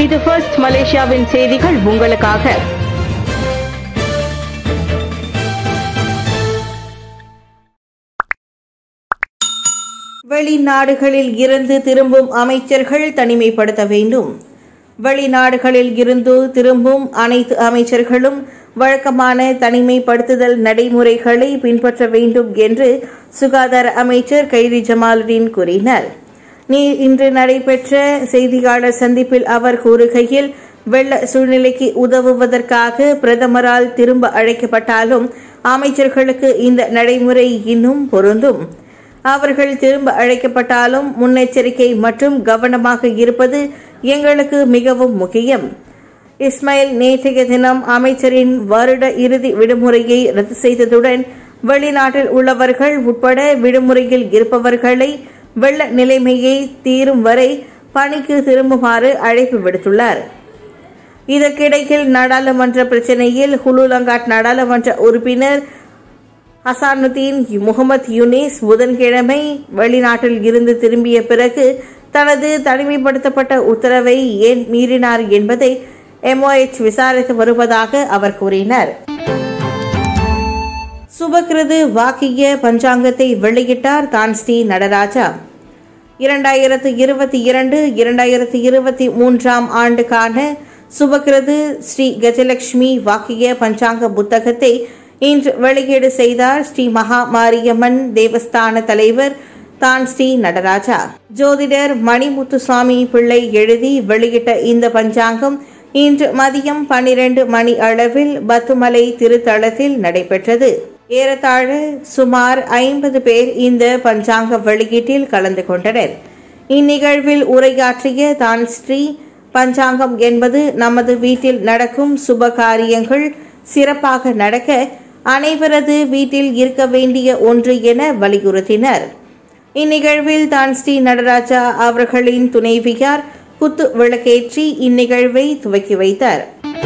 இது ஃபர்ஸ்ட் மலேசியாவின் செய்திகள் உங்களுக்காக வெளிநாடுகளில் இருந்து திரும்பும் அமைச்சர்கள் தனிமைப்படுத்த வேண்டும் வெளிநாடுகளில் இருந்து திரும்பும் அனைத்து அமைச்சர்களும் வழக்கமான தனிமைப்படுத்துதல் நடைமுறைகளை பின்பற்ற வேண்டும் என்று சுகாதார அமைச்சர் கைரி ஜமாலுதீன் கூறினார் நீ இன்று நடைபெற்ற செய்தியாளர் சந்திப்பில் அவர் கூறுகையில் வெள்ள சூழ்நிலைக்கு உதவுவதற்காக பிரதமரால் திரும்ப அழைக்கப்பட்டாலும் அமைச்சர்களுக்கு இந்த நடைமுறை இன்னும் பொருந்தும் அவர்கள் திரும்ப அழைக்கப்பட்டாலும் முன்னெச்சரிக்கை மற்றும் கவனமாக இருப்பது எங்களுக்கு மிகவும் முக்கியம் இஸ்மாயில் நேற்றைய தினம் அமைச்சரின் வருட இறுதி விடுமுறையை ரத்து செய்ததுடன் வெளிநாட்டில் உள்ளவர்கள் உட்பட விடுமுறையில் இருப்பவர்களை வெள்ள நிலைமையை தீரும் வரை பணிக்கு திரும்புமாறு அழைப்பு விடுத்துள்ளார் இதற்கிடையில் நாடாளுமன்ற பிரச்சினையில் ஹுலுலங்காட் நாடாளுமன்ற உறுப்பினர் ஹசானுதீன் முகமது யூனிஸ் புதன்கிழமை வெளிநாட்டில் இருந்து திரும்பிய பிறகு தனது தனிமைப்படுத்தப்பட்ட உத்தரவை ஏன் மீறினார் என்பதை எம்ஓஎச் விசாரித்து வருவதாக அவர் கூறினார் சுபகிருது வாக்கிய பஞ்சாங்கத்தை வெளியிட்டார் தான்ஸ்ரீ நடராஜா இரண்டாயிரத்து இருபத்தி இரண்டு இரண்டாயிரத்து இருபத்தி மூன்றாம் ஆண்டுக்கான சுபகிருது ஸ்ரீ கஜலட்சுமி வாக்கிய பஞ்சாங்க புத்தகத்தை இன்று வெளியீடு செய்தார் ஸ்ரீ மகா மாரியம்மன் தேவஸ்தான தலைவர் தான் ஸ்ரீ நடராஜா ஜோதிடர் மணிமுத்துசாமி பிள்ளை எழுதி வெளியிட்ட இந்த பஞ்சாங்கம் இன்று மதியம் பன்னிரண்டு மணி அளவில் பத்துமலை திருத்தலத்தில் நடைபெற்றது ஏறத்தாழ சுமார் ஐம்பது பேர் இந்த பஞ்சாங்க வெளியீட்டில் கலந்து கொண்டனர் இந்நிகழ்வில் உரையாற்றிய தான் ஸ்ரீ பஞ்சாங்கம் என்பது நமது வீட்டில் நடக்கும் சுப காரியங்கள் சிறப்பாக நடக்க அனைவரது வீட்டில் இருக்க வேண்டிய ஒன்று என வலியுறுத்தினர் இந்நிகழ்வில் தான் ஸ்ரீ நடராஜா அவர்களின் துணைவியார் குத்து விளக்கேற்றி இந்நிகழ்வை துவக்கி வைத்தார்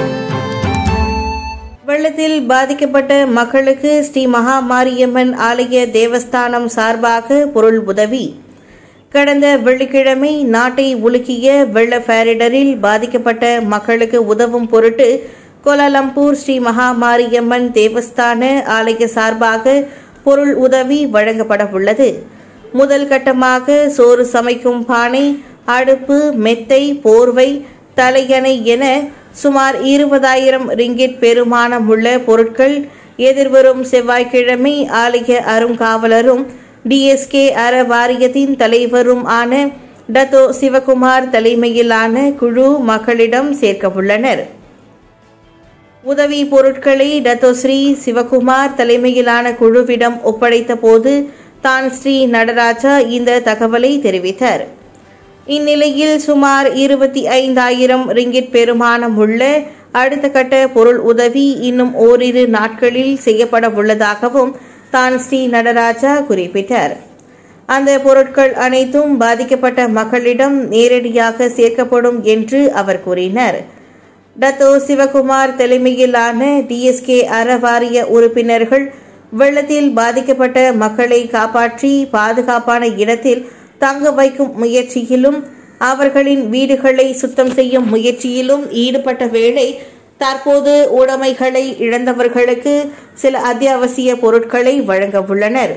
வெள்ளத்தில் பாதிக்கப்பட்ட மக்களுக்கு ஸ்ரீ மகா மாரியம்மன் ஆலய தேவஸ்தானம் சார்பாக பொருள் உதவி கடந்த வெள்ளிக்கிழமை நாட்டை உலுக்கிய வெள்ள பேரிடரில் பாதிக்கப்பட்ட மக்களுக்கு உதவும் பொருட்டு கோலாலம்பூர் ஸ்ரீ மகா மாரியம்மன் தேவஸ்தான ஆலய சார்பாக பொருள் உதவி வழங்கப்பட உள்ளது முதல் கட்டமாக சோறு சமைக்கும் பானை அடுப்பு மெத்தை போர்வை தலையணை என சுமார் இருபதாயிரம் ரிங்கிட் பெருமானமுள்ள பொருட்கள் எதிர்வரும் செவ்வாய்க்கிழமை ஆலய அருங்காவலரும் டிஎஸ்கே அற வாரியத்தின் தலைவரும் ஆன டத்தோ சிவகுமார் தலைமையிலான குழு மக்களிடம் சேர்க்க உள்ளனர் உதவி பொருட்களை டத்தோ ஸ்ரீ சிவகுமார் தலைமையிலான குழுவிடம் ஒப்படைத்த போது தான் ஸ்ரீ நடராஜா இந்த தகவலை தெரிவித்தார் இந்நிலையில் சுமார் இருபத்தி ஐந்தாயிரம் ரிங்கிட் பெருமானம் உள்ள அடுத்த கட்ட பொருள் உதவி இன்னும் ஓரிரு நாட்களில் செய்யப்பட உள்ளதாகவும் தான் ஸ்ரீ நடராஜா குறிப்பிட்டார் அந்த பொருட்கள் அனைத்தும் பாதிக்கப்பட்ட மக்களிடம் நேரடியாக சேர்க்கப்படும் என்று அவர் கூறினார் டத்தோ சிவகுமார் தலைமையிலான டிஎஸ்கே அறவாரிய உறுப்பினர்கள் வெள்ளத்தில் பாதிக்கப்பட்ட மக்களை காப்பாற்றி பாதுகாப்பான இடத்தில் தங்க வைக்கும் முயற்சியிலும் அவர்களின் வீடுகளை சுத்தம் செய்யும் முயற்சியிலும் ஈடுபட்ட வேளை தற்போது உடைமைகளை இழந்தவர்களுக்கு சில அத்தியாவசிய பொருட்களை வழங்க உள்ளனர்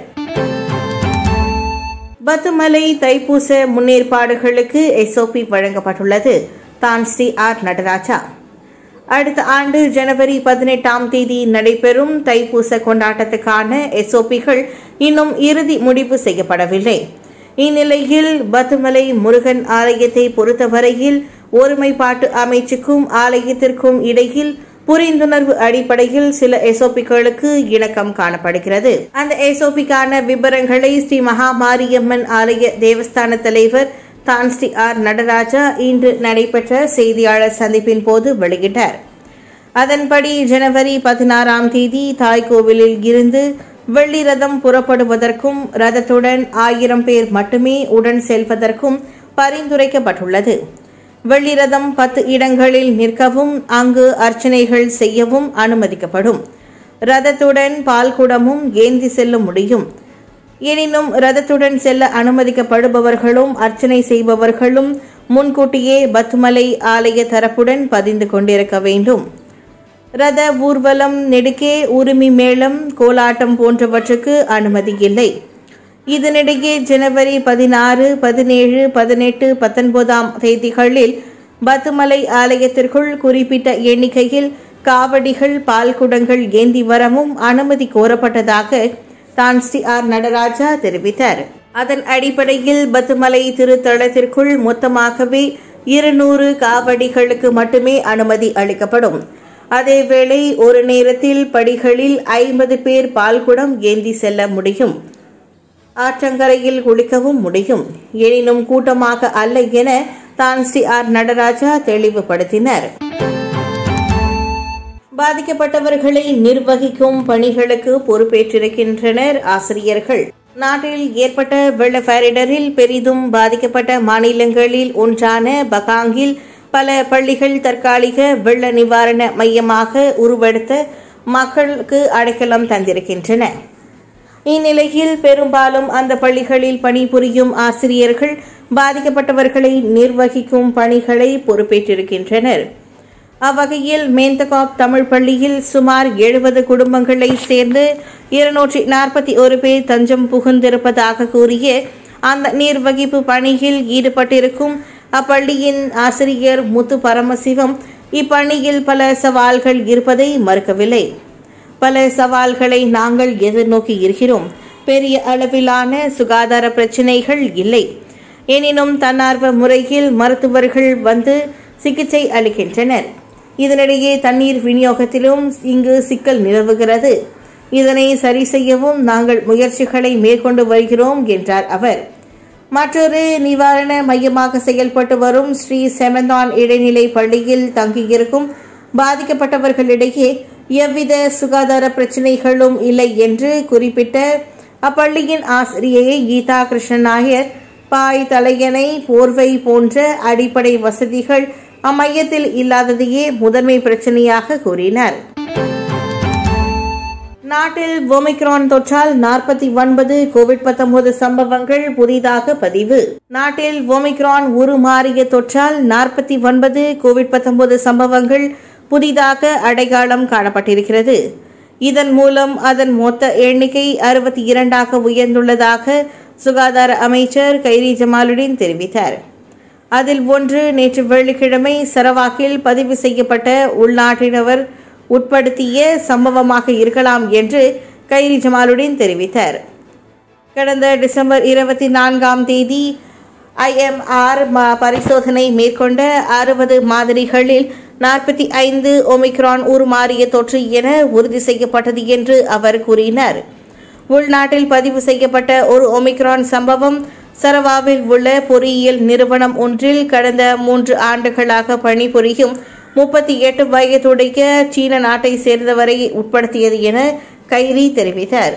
பத்துமலை தைப்பூச முன்னேற்பாடுகளுக்கு எஸ்ஓபி வழங்கப்பட்டுள்ளது தான் ஸ்ரீ ஆர் நடராஜா அடுத்த ஆண்டு ஜனவரி பதினெட்டாம் தேதி நடைபெறும் தைப்பூச கொண்டாட்டத்துக்கான எஸ்ஓபிகள் இன்னும் இறுதி முடிவு செய்யப்படவில்லை இந்நிலையில் பத்துமலை முருகன் ஆலயத்தை பொறுத்தவரையில் ஒருமைப்பாட்டு அமைச்சுக்கும் ஆலயத்திற்கும் இடையில் புரிந்துணர்வு அடிப்படையில் சில எஸ்ஓபிகளுக்கு இணக்கம் காணப்படுகிறது அந்த எஸ்ஓபிக்கான விவரங்களை ஸ்ரீ மகா மாரியம்மன் ஆலய தேவஸ்தான தலைவர் தான் ஸ்ரீ ஆர் நடராஜா இன்று நடைபெற்ற செய்தியாளர் சந்திப்பின் போது வெளியிட்டார் அதன்படி ஜனவரி பதினாறாம் தேதி தாய் கோவிலில் இருந்து வெள்ளி ரதம் புறப்படுவதற்கும் ரதத்துடன் ஆயிரம் பேர் மட்டுமே உடன் செல்வதற்கும் பரிந்துரைக்கப்பட்டுள்ளது வெள்ளி ரதம் பத்து இடங்களில் நிற்கவும் அங்கு அர்ச்சனைகள் செய்யவும் அனுமதிக்கப்படும் ரதத்துடன் பால்குடமும் ஏந்தி செல்ல முடியும் எனினும் ரதத்துடன் செல்ல அனுமதிக்கப்படுபவர்களும் அர்ச்சனை செய்பவர்களும் முன்கூட்டியே பத்துமலை ஆலய தரப்புடன் பதிந்து கொண்டிருக்க வேண்டும் ரத ஊர்வலம் நெடுக்கே உரிமை மேளம் கோலாட்டம் போன்றவற்றுக்கு அனுமதி இல்லை இதனிடையே ஜனவரி பதினாறு பதினேழு பதினெட்டு பத்தொன்பதாம் தேதிகளில் பத்துமலை ஆலயத்திற்குள் குறிப்பிட்ட எண்ணிக்கையில் காவடிகள் பால்குடங்கள் ஏந்தி வரவும் அனுமதி கோரப்பட்டதாக தான் ஸ்ரீ ஆர் நடராஜா தெரிவித்தார் அதன் அடிப்படையில் பத்துமலை திருத்தலத்திற்குள் மொத்தமாகவே இருநூறு காவடிகளுக்கு மட்டுமே அனுமதி அளிக்கப்படும் அதேவேளை ஒரு நேரத்தில் படிகளில் ஐம்பது பேர் பால்குடம் ஏந்தி செல்ல முடியும் ஆற்றங்கரையில் குளிக்கவும் முடியும் எனினும் கூட்டமாக அல்ல என தான் ஸ்ரீ ஆர் நடராஜா தெளிவுபடுத்தினர் பாதிக்கப்பட்டவர்களை நிர்வகிக்கும் பணிகளுக்கு பொறுப்பேற்றிருக்கின்றனர் ஆசிரியர்கள் நாட்டில் ஏற்பட்ட வெள்ள பேரிடரில் பெரிதும் பாதிக்கப்பட்ட மாநிலங்களில் ஒன்றான பகாங்கில் பல பள்ளிகள் தற்காலிக வெள்ள நிவாரண மையமாக உருவெடுத்த மக்களுக்கு அடைக்கலம் தந்திருக்கின்றன இந்நிலையில் பெரும்பாலும் அந்த பள்ளிகளில் பணிபுரியும் ஆசிரியர்கள் பாதிக்கப்பட்டவர்களை நிர்வகிக்கும் பணிகளை பொறுப்பேற்றிருக்கின்றனர் அவ்வகையில் மேந்தகாப் தமிழ் பள்ளியில் சுமார் எழுபது குடும்பங்களை சேர்ந்து இருநூற்றி நாற்பத்தி ஒரு பேர் தஞ்சம் புகுந்திருப்பதாக கூறிய அந்த நிர்வகிப்பு பணியில் ஈடுபட்டிருக்கும் அப்பள்ளியின் ஆசிரியர் முத்து பரமசிவம் இப்பணியில் பல சவால்கள் இருப்பதை மறுக்கவில்லை பல சவால்களை நாங்கள் எதிர்நோக்கி இருக்கிறோம் பெரிய அளவிலான சுகாதார பிரச்சினைகள் இல்லை எனினும் தன்னார்வ முறையில் மருத்துவர்கள் வந்து சிகிச்சை அளிக்கின்றனர் இதனிடையே தண்ணீர் விநியோகத்திலும் இங்கு சிக்கல் நிலவுகிறது இதனை சரி செய்யவும் நாங்கள் முயற்சிகளை மேற்கொண்டு வருகிறோம் என்றார் அவர் மற்றொரு நிவாரண மையமாக செயல்பட்டு வரும் ஸ்ரீ செமந்தான் இடைநிலை பள்ளியில் தங்கியிருக்கும் பாதிக்கப்பட்டவர்களிடையே எவ்வித சுகாதார பிரச்சினைகளும் இல்லை என்று குறிப்பிட்ட அப்பள்ளியின் ஆசிரியை கீதா கிருஷ்ணன் நாயர் பாய் தலையணை போர்வை போன்ற அடிப்படை வசதிகள் அம்மையத்தில் இல்லாததையே முதன்மை பிரச்சனையாக கூறினார் நாட்டில் ஒமிக்ரான் தொற்றால் நாற்பத்தி ஒன்பது கோவிட் பத்தொன்பது சம்பவங்கள் புதிதாக பதிவு நாட்டில் ஒமிக்ரான் உருமாறிய தொற்றால் நாற்பத்தி ஒன்பது கோவிட் பத்தொன்பது சம்பவங்கள் புதிதாக அடையாளம் காணப்பட்டிருக்கிறது இதன் மூலம் அதன் மொத்த எண்ணிக்கை அறுபத்தி இரண்டாக உயர்ந்துள்ளதாக சுகாதார அமைச்சர் கைரி ஜமாலுddin தெரிவித்தார் அதில் ஒன்று நேற்று வெள்ளிக்கிழமை சரவாக்கில் பதிவு செய்யப்பட்ட உள்நாட்டினவர் உட்படுத்திய சம்பவமாக இருக்கலாம் என்று கைரி ஜமாலுddin தெரிவித்தார் கடந்த டிசம்பர் இருபத்தி நான்காம் தேதி ஐஎம்ஆர் பரிசோதனை மேற்கொண்ட அறுபது மாதிரிகளில் நாற்பத்தி ஐந்து ஒமிக்ரான் உருமாறிய தொற்று என உறுதி செய்யப்பட்டது என்று அவர் கூறினார் உள்நாட்டில் பதிவு செய்யப்பட்ட ஒரு ஒமிக்ரான் சம்பவம் சரவாவில் உள்ள பொறியியல் நிறுவனம் ஒன்றில் கடந்த மூன்று ஆண்டுகளாக பணிபுரியும் முப்பத்தி எட்டு வயதுடைய சீன நாட்டை சேர்ந்தவரை உட்படுத்தியது என கைரி தெரிவித்தார்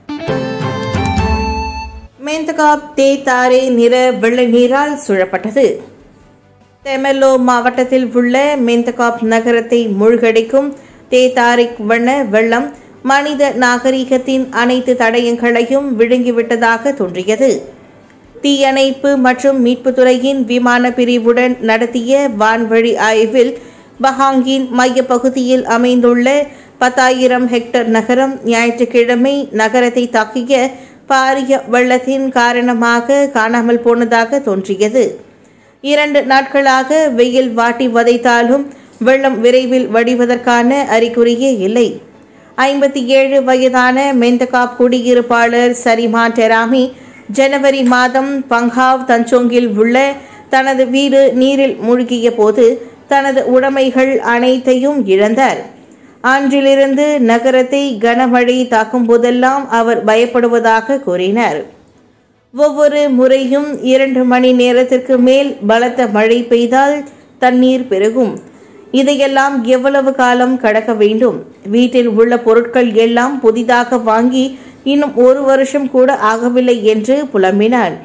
மேந்தகாப் தே தாரே நிற வெள்ளை நீரால் சூழப்பட்டது தெமெல்லோ மாவட்டத்தில் உள்ள மெந்தகாப் நகரத்தை மூழ்கடிக்கும் தே தாரிக் வண்ண வெள்ளம் மனித நாகரிகத்தின் அனைத்து தடயங்களையும் விழுங்கிவிட்டதாக தோன்றியது தீயணைப்பு மற்றும் மீட்புத்துறையின் விமான பிரிவுடன் நடத்திய வான்வழி ஆய்வில் பஹாங்கின் மையப்பகுதியில் அமைந்துள்ள பத்தாயிரம் ஹெக்டர் நகரம் ஞாயிற்றுக்கிழமை நகரத்தை தாக்கிய பாரிய வெள்ளத்தின் காரணமாக காணாமல் போனதாக தோன்றியது இரண்டு நாட்களாக வெயில் வாட்டி வதைத்தாலும் வெள்ளம் விரைவில் வடிவதற்கான அறிகுறியே இல்லை ஐம்பத்தி ஏழு வயதான மெந்தகாப் குடியிருப்பாளர் சரிமா டெராமி ஜனவரி மாதம் பங்காவ் தஞ்சோங்கில் உள்ள தனது வீடு நீரில் மூழ்கிய போது தனது உடைமைகள் அனைத்தையும் இழந்தார் அன்றிலிருந்து நகரத்தை கனமழை தாக்கும் போதெல்லாம் அவர் பயப்படுவதாக கூறினார் ஒவ்வொரு முறையும் இரண்டு மணி நேரத்திற்கு மேல் பலத்த மழை பெய்தால் தண்ணீர் பெருகும் இதையெல்லாம் எவ்வளவு காலம் கடக்க வேண்டும் வீட்டில் உள்ள பொருட்கள் எல்லாம் புதிதாக வாங்கி இன்னும் ஒரு வருஷம் கூட ஆகவில்லை என்று புலம்பினார்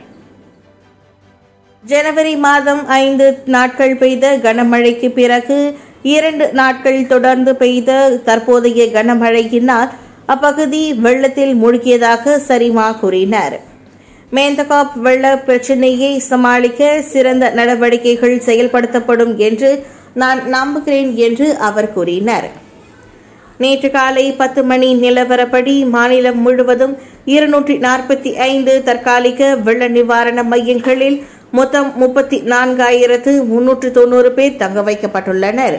ஜனவரி மாதம் ஐந்து நாட்கள் பெய்த கனமழைக்கு பிறகு இரண்டு நாட்கள் தொடர்ந்து பெய்த தற்போதைய கனமழையினால் அப்பகுதி வெள்ளத்தில் மூழ்கியதாக சரிமா கூறினார் மேந்தகாப் வெள்ள பிரச்சினையை சமாளிக்க சிறந்த நடவடிக்கைகள் செயல்படுத்தப்படும் என்று நான் நம்புகிறேன் என்று அவர் கூறினார் நேற்று காலை பத்து மணி நிலவரப்படி மாநிலம் முழுவதும் இருநூற்றி நாற்பத்தி ஐந்து தற்காலிக வெள்ள நிவாரண மையங்களில் மொத்தம் முப்பத்தி நான்காயிரத்து முன்னூற்று தொண்ணூறு பேர் தங்க வைக்கப்பட்டுள்ளனர்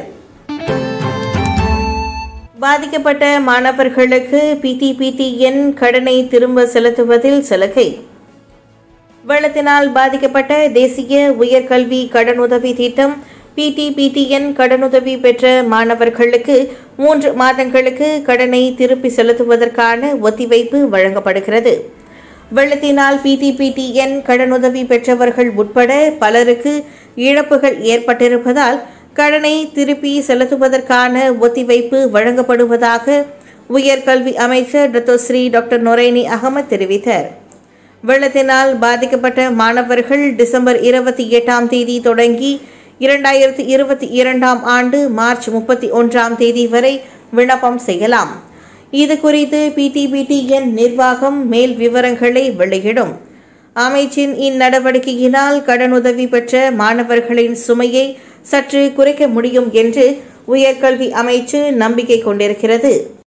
பாதிக்கப்பட்ட மாணவர்களுக்கு பிடிபிடிஎன் கடனை திரும்ப செலுத்துவதில் சலுகை வெள்ளத்தினால் பாதிக்கப்பட்ட தேசிய உயர்கல்வி கடனுதவி திட்டம் பிடிபிடிஎன் கடனுதவி பெற்ற மாணவர்களுக்கு மூன்று மாதங்களுக்கு கடனை திருப்பி செலுத்துவதற்கான ஒத்திவைப்பு வழங்கப்படுகிறது வெள்ளத்தினால் பிடிபிடிஎன் கடனுதவி பெற்றவர்கள் உட்பட பலருக்கு இழப்புகள் ஏற்பட்டிருப்பதால் கடனை திருப்பி செலுத்துவதற்கான ஒத்திவைப்பு வழங்கப்படுவதாக உயர்கல்வி அமைச்சர் டத்தோஸ்ரீ டாக்டர் நொரேனி அகமது தெரிவித்தார் வெள்ளத்தினால் பாதிக்கப்பட்ட மாணவர்கள் டிசம்பர் இருபத்தி எட்டாம் தேதி தொடங்கி இரண்டாயிரத்தி இருபத்தி இரண்டாம் ஆண்டு மார்ச் முப்பத்தி ஒன்றாம் தேதி வரை விண்ணப்பம் செய்யலாம் இது குறித்து பிடிபிடிஎன் நிர்வாகம் மேல் விவரங்களை வெளியிடும் அமைச்சின் இந்நடவடிக்கையினால் கடனுதவி பெற்ற மாணவர்களின் சுமையை சற்று குறைக்க முடியும் என்று உயர்கல்வி அமைச்சு நம்பிக்கை கொண்டிருக்கிறது